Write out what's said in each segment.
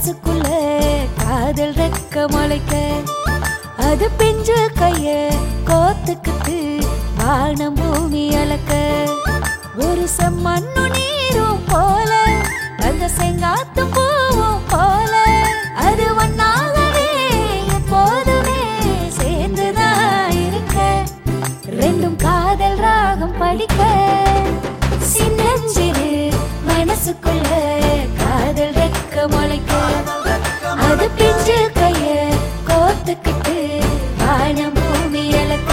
மனசுக்குள்ள காதல் ரெக்க முளைக்க அது பிஞ்சு கைய கோத்துக்கிட்டு வானம் பூமி அளக்க ஒரு செம்மண்ணு நீரும் போல அந்த செங்காத்து பூவும் போல அது ஒன்னாகவே எப்போதுமே சேர்ந்துதான் இருக்க ரெண்டும் காதல் ராகம் படிக்க சின்னஞ்சிறு மனசுக்குள்ள காதல் ரெக்க முளைக்க அது பிஞ்சு கைய கோத்துக்கிட்டு வானம் பூமி அளக்க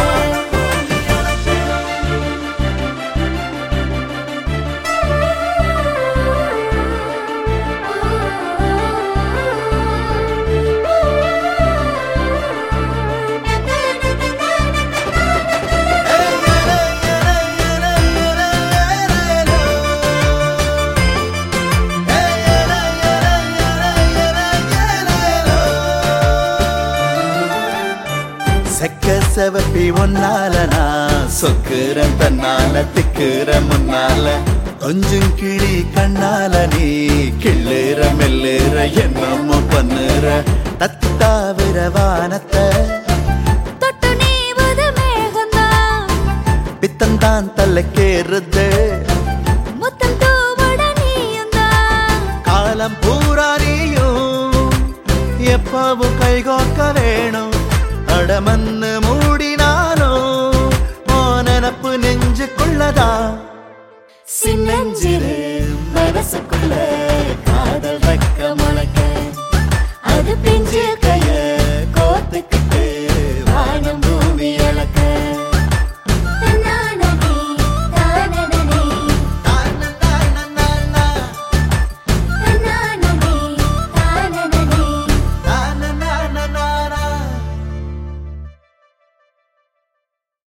செக்க செவப்பி ஒன்னால நான் சொக்குறேன் தன்னால திக்குற முன்னால கொஞ்சம் கிளி கண்ணால நீ கிள்ளுற மெல்லுற என்னமோ பண்ணுற தத்தாவிர வானத்தை தொட்டு நீவது மேகந்தான் பித்தந்தான் தலைக்கேறுது முத்தம் தூவட நீயுந்தான் காலம் பூரா நீயும் எப்பவும் கைகோக்க வேணும் அடமன்னு மூடினாலும் ஓ நினப்பு நெஞ்சுக்குள்ளதா சின்னஞ்சிறு மனசுக்குள்ள காதல் ரெக்க முளைக்க அது பிஞ்சு கைய கோத்துக்கிட்டு